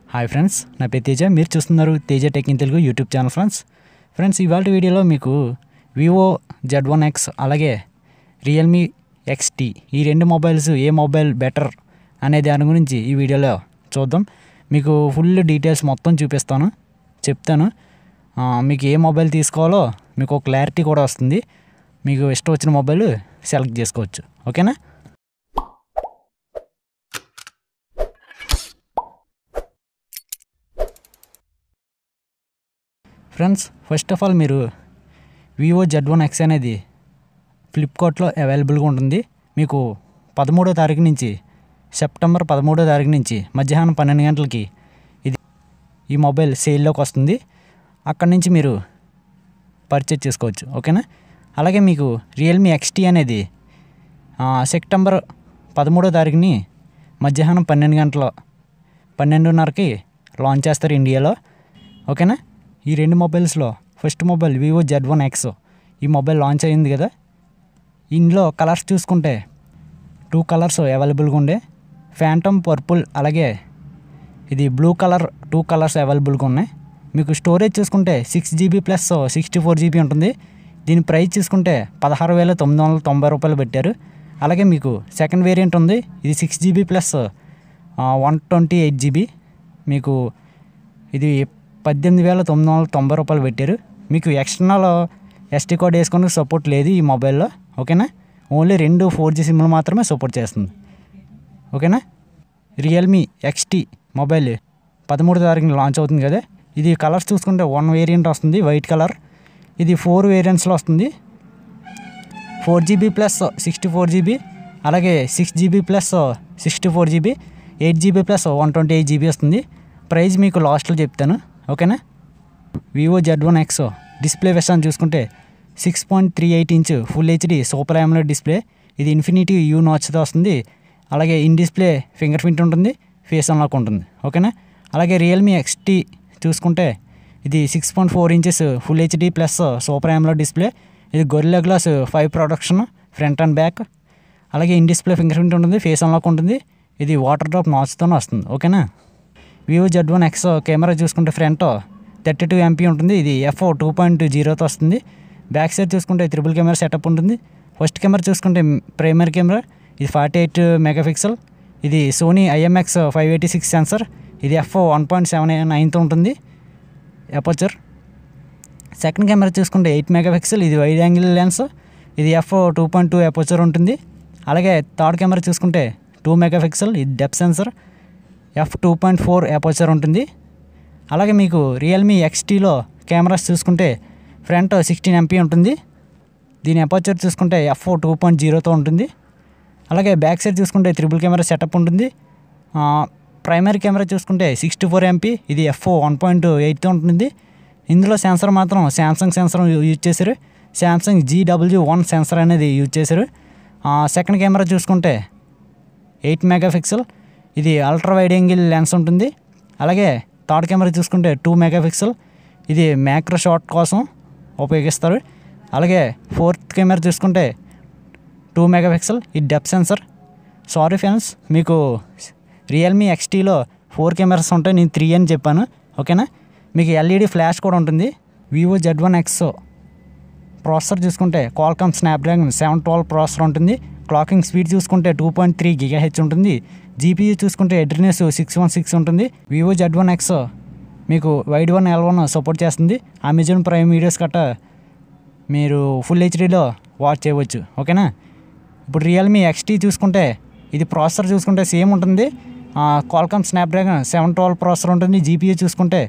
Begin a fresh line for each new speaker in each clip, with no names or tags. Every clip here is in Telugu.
హాయ్ ఫ్రెండ్స్ నా పేరు తేజ మీరు చూస్తున్నారు Teja tech in Telugu YouTube channel friends friends ఇవాళ వీడియోలో మీకు వివో జెడ్ వన్ ఎక్స్ అలాగే రియల్మీ ఎక్స్టీ ఈ రెండు మొబైల్స్ ఏ మొబైల్ బెటర్ అనే దాని గురించి ఈ వీడియోలో చూద్దాం మీకు ఫుల్ డీటెయిల్స్ మొత్తం చూపిస్తాను చెప్తాను ఆ, మీకు ఏ మొబైల్ తీసుకోవాలో మీకు ఒక క్లారిటీ కూడా వస్తుంది మీకు ఇష్టం వచ్చిన మొబైల్ సెలెక్ట్ చేసుకోవచ్చు ఓకేనా ఫ్రెండ్స్ ఫస్ట్ ఆఫ్ ఆల్ మీరు వివో జెడ్ వన్ ఎక్స్ అనేది ఫ్లిప్కార్ట్లో అవైలబుల్గా ఉంటుంది మీకు పదమూడో తారీఖు నుంచి సెప్టెంబర్ పదమూడో తారీఖు నుంచి మధ్యాహ్నం పన్నెండు గంటలకి ఇది ఈ మొబైల్ సేల్లోకి వస్తుంది అక్కడి నుంచి మీరు పర్చేజ్ చేసుకోవచ్చు ఓకేనా అలాగే మీకు రియల్మీ ఎక్స్టీ అనేది ఆ, సెప్టెంబర్ పదమూడో తారీఖుని మధ్యాహ్నం పన్నెండు గంటల పన్నెండున్నరకి లాంచ్ చేస్తారు ఇండియాలో ఓకేనా ఈ రెండు మొబైల్స్లో ఫస్ట్ mobile Vivo Z one X ఈ మొబైల్ లాంచ్ అయింది కదా ఇందులో కలర్స్ చూసుకుంటే టూ కలర్స్ అవైలబుల్గా ఉండే ఫ్యాంటమ్ పర్పుల్ అలాగే ఇది బ్లూ కలర్ టూ కలర్స్ అవైలబుల్గా ఉన్నాయి మీకు స్టోరేజ్ చూసుకుంటే six GB plus sixty four GB ఉంటుంది దీని ప్రైస్ చూసుకుంటే పదహారు వేల తొమ్మిది వందల తొంభై రూపాయలు పెట్టారు అలాగే మీకు సెకండ్ వేరియంట్ ఉంది ఇది six GB plus one twenty eight GB మీకు ఇది పద్దెనిమిది వేల తొమ్మిది వందల తొంభై రూపాయలు పెట్టారు మీకు ఎక్స్టర్నల్ ఎస్టీ కార్డ్ వేసుకొని సపోర్ట్ లేదు ఈ మొబైల్లో ఓకేనా ఓన్లీ రెండు ఫోర్ జీ సిమ్లు మాత్రమే సపోర్ట్ చేస్తుంది ఓకేనా రియల్మీ ఎక్స్టీ మొబైల్ పదమూడు తారీఖున లాంచ్ అవుతుంది కదా ఇది కలర్స్ చూసుకుంటే వన్ వేరియంట్ వస్తుంది వైట్ కలర్ ఇది ఫోర్ వేరియంట్స్లో వస్తుంది four GB plus sixty four GB అలాగే six GB plus sixty four GB eight GB plus one twenty eight GB వస్తుంది ప్రైస్ మీకు లాస్ట్లో చెప్తాను ఓకేనా Vivo Z one X display విషయాన్ని చూసుకుంటే six point three eight inch full HD super AMOLED display ఇది ఇన్ఫినిటీ యూ నాచ్తో వస్తుంది అలాగే ఇన్ డిస్ప్లే ఫింగర్ ప్రింట్ ఉంటుంది ఫేస్ అన్లాక్ ఉంటుంది ఓకేనా అలాగే రియల్మీ ఎక్స్టీ చూసుకుంటే ఇది six point four inches full HD plus super AMOLED display ఇది Gorilla Glass five protection front and back అలాగే ఇన్ డిస్ప్లే ఫింగర్ ప్రింట్ ఉంటుంది ఫేస్ అన్లాక్ ఉంటుంది ఇది వాటర్ డ్రాప్ నాచ్తోనే వస్తుంది ఓకేనా Vivo Z one X camera చూసుకుంటే ఫ్రంట్ థర్టీ టూ ఎంపీ ఉంటుంది ఇది ఎఫ్ టూ పాయింట్ జీరోతో వస్తుంది బ్యాక్ సైడ్ చూసుకుంటే త్రిబుల్ కెమెరా సెటప్ ఉంటుంది ఫస్ట్ కెమెరా చూసుకుంటే ప్రైమరీ కెమెరా ఇది ఫార్టీ ఎయిట్ మెగాపిక్సెల్ ఇది Sony IMX five eighty six sensor ఇది ఎఫ్ వన్ పాయింట్ సెవెన్ నైన్తో ఉంటుంది అపర్చర్ సెకండ్ కెమెరా చూసుకుంటే ఎయిట్ మెగాపిక్సెల్ ఇది వైడ్ యాంగిల్ లెన్స్ ఇది f two point two aperture ఉంటుంది అలాగే థర్డ్ కెమెరా చూసుకుంటే టూ మెగాపిక్సెల్ ఇది depth sensor f two point four aperture ఉంటుంది అలాగే మీకు రియల్మీ ఎక్స్టీలో కెమెరాస్ చూసుకుంటే ఫ్రంట్ సిక్స్టీన్ ఎంపీ ఉంటుంది దీని అపర్చర్ చూసుకుంటే ఎఫ్ టూ పాయింట్ జీరోతో ఉంటుంది అలాగే బ్యాక్ సైడ్ చూసుకుంటే త్రిబుల్ కెమెరా సెటప్ ఉంటుంది ఆ, ప్రైమరీ కెమెరా చూసుకుంటే సిక్స్టీ ఫోర్ ఎంపీ ఇది ఎఫ్ వన్ పాయింట్ ఎయిట్తో ఉంటుంది ఇందులో సెన్సర్ మాత్రం శాంసంగ్ సెన్సర్ యూజ్ చేశారు శాంసంగ్ జీడబ్ల్యూ వన్ సెన్సర్ అనేది యూజ్ చేశారు ఆ, సెకండ్ కెమెరా చూసుకుంటే ఎయిట్ మెగాపిక్సెల్ ఇది అల్ట్రా వైడ్ యాంగిల్ లెన్స్ ఉంటుంది అలాగే థర్డ్ కెమెరా చూసుకుంటే టూ మెగాపిక్సెల్ ఇది మ్యాక్రో షాట్ కోసం ఉపయోగిస్తారు అలాగే ఫోర్త్ కెమెరా చూసుకుంటే టూ మెగాపిక్సెల్ ఇది డెప్ సెన్సర్ సారీ ఫ్రెండ్స్ మీకు రియల్మీ ఎక్స్టీలో ఫోర్ కెమెరాస్ ఉంటాయి నేను త్రీ అని చెప్పాను ఓకేనా మీకు ఎల్ఈడి ఫ్లాష్ కూడా ఉంటుంది Vivo Z one X processor చూసుకుంటే Qualcomm Snapdragon seven twelve processor ఉంటుంది క్లాకింగ్ స్పీడ్ చూసుకుంటే two point three giga H ఉంటుంది జీపీయూ చూసుకుంటే ఎడ్రినెస్ సిక్స్ వన్ సిక్స్ ఉంటుంది వివో జెడ్ వన్ ఎక్స్ మీకు wide one L one support చేస్తుంది అమెజాన్ ప్రైమ్ వీడియోస్ గట్ట మీరు ఫుల్ హెచ్డీలో వాచ్ చేయవచ్చు ఓకేనా ఇప్పుడు రియల్మీ ఎక్స్టీ చూసుకుంటే ఇది ప్రాసెసర్ చూసుకుంటే సేమ్ ఉంటుంది Qualcomm Snapdragon seven twelve processor ఉంటుంది జీపీయూ చూసుకుంటే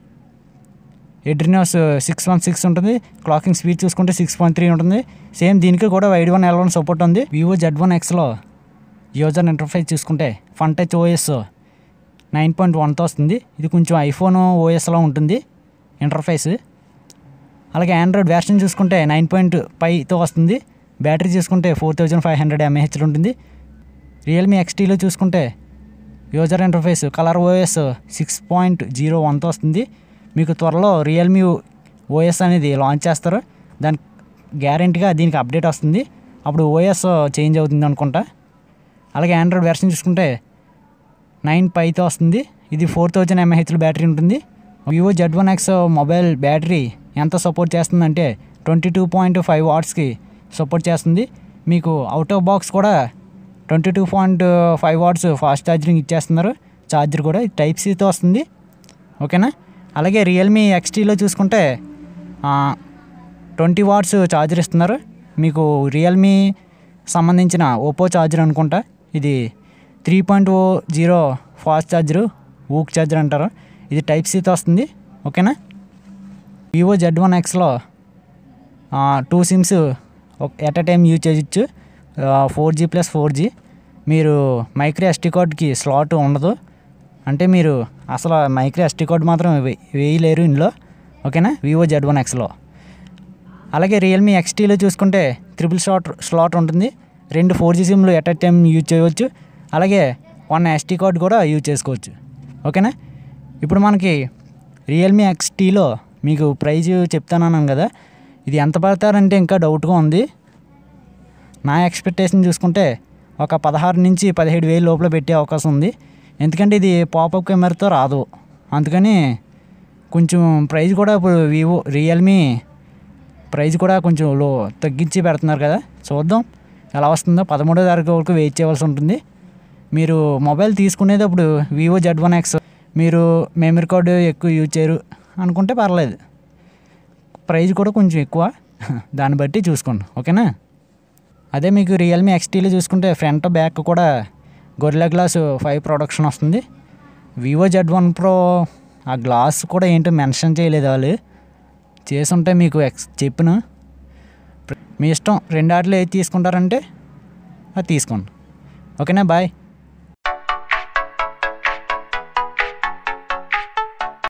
ఎడ్రినోస్ సిక్స్ వన్ సిక్స్ ఉంటుంది క్లాకింగ్ స్పీడ్ చూసుకుంటే సిక్స్ పాయింట్ త్రీ ఉంటుంది సేమ్ దీనికి కూడా wide one L one support ఉంది వివో జెడ్ వన్ ఎక్స్లో యూజర్ ఇంటర్ఫేస్ చూసుకుంటే Fun Touch OS nine point వన్తో వస్తుంది ఇది కొంచెం ఐఫోన్ ఓఎస్లో ఉంటుంది ఇంటర్ఫేస్ అలాగే ఆండ్రాయిడ్ వెర్షన్ చూసుకుంటే నైన్ పాయింట్ ఫైవ్తో వస్తుంది బ్యాటరీ చూసుకుంటే ఫోర్ థౌజండ్ ఫైవ్ హండ్రెడ్ ఎంఏహెచ్లో ఉంటుంది రియల్మీ ఎక్స్టీలో చూసుకుంటే user interface Color OS six point zero వన్తో వస్తుంది మీకు త్వరలో రియల్మీ ఓఎస్ అనేది లాంచ్ చేస్తారు దాని గ్యారెంటీగా దీనికి అప్డేట్ వస్తుంది అప్పుడు ఓఎస్ చేంజ్ అవుతుంది అనుకుంటా అలాగే ఆండ్రాయిడ్ వెర్షన్ చూసుకుంటే నైన్ పైతో వస్తుంది ఇది ఫోర్ థౌజండ్ ఎంఏహెచ్ల బ్యాటరీ ఉంటుంది Vivo Z one X mobile battery ఎంత సపోర్ట్ చేస్తుందంటే ట్వంటీ టూ పాయింట్ ఫైవ్ వాట్స్కి సపోర్ట్ చేస్తుంది మీకు అవుట్ ఆఫ్ బాక్స్ కూడా twenty two point five watts fast charging ఇచ్చేస్తున్నారు ఛార్జర్ కూడా టైప్ సీతో వస్తుంది ఓకేనా అలాగే రియల్మీ ఎక్స్టీలో చూసుకుంటే ట్వంటీ వాట్స్ ఛార్జర్ ఇస్తున్నారు మీకు రియల్మీ సంబంధించిన ఓపో ఛార్జర్ అనుకుంటా ఇది three point O zero fast charger VOOC charger అంటారు ఇది టైప్ సీతో వస్తుంది ఓకేనా వివో జెడ్ వన్ ఎక్స్లో two SIMs at a time use చేయొచ్చు four G plus four G మీరు మైక్రో ఎస్టీ కార్డ్కి స్లాట్ ఉండదు అంటే మీరు అసలు మైక్రో ఎస్టీ కార్డ్ మాత్రం వే- వేయలేరు ఇందులో ఓకేనా వివో జెడ్ వన్ ఎక్స్లో అలాగే రియల్మీ ఎక్స్టీలో చూసుకుంటే త్రిపుల్ స్లాట్ స్లాట్ ఉంటుంది రెండు ఫోర్ జీ సిమ్లు ఎట్ ఎ టైం యూజ్ చేయవచ్చు అలాగే వన్ ఎస్టీ కార్డ్ కూడా యూజ్ చేసుకోవచ్చు ఓకేనా ఇప్పుడు మనకి రియల్మీ ఎక్స్టీలో మీకు ప్రైజ్ చెప్తానన్నాను కదా ఇది ఎంత పడతారంటే ఇంకా డౌట్గా ఉంది నా ఎక్స్పెక్టేషన్ చూసుకుంటే ఒక పదహారు నుంచి పదిహేడు వేలు లోపల పెట్టే అవకాశం ఉంది ఎందుకంటే ఇది పాపప్ కెమెరాతో రాదు అందుకని కొంచెం ప్రైస్ కూడా ఇప్పుడు వివో రియల్మీ ప్రైస్ కూడా కొంచెం లో తగ్గించి పెడుతున్నారు కదా చూద్దాం ఎలా వస్తుందో పదమూడో తారీఖు వరకు వెయిట్ చేయవలసి ఉంటుంది మీరు మొబైల్ తీసుకునేటప్పుడు వివో జెడ్ వన్ ఎక్స్ మీరు మెమరీ కార్డు ఎక్కువ యూజ్ చేయరు అనుకుంటే పర్లేదు ప్రైస్ కూడా కొంచెం ఎక్కువ దాన్ని బట్టి చూసుకోండి ఓకేనా అదే మీకు రియల్మీ ఎక్స్టీలో చూసుకుంటే ఫ్రంట్ బ్యాక్ కూడా గొరిల్లా గ్లాస్ ఫైవ్ ప్రొడక్షన్ వస్తుంది వివో జెడ్ వన్ ప్రో ఆ గ్లాస్ కూడా ఏంటో మెన్షన్ చేయలేదు వాళ్ళు చేసుంటే మీకు ఎక్స్ చెప్పిన మీ ఇష్టం రెండు ఆటలు ఏది తీసుకుంటారంటే అది తీసుకోండి ఓకేనా బాయ్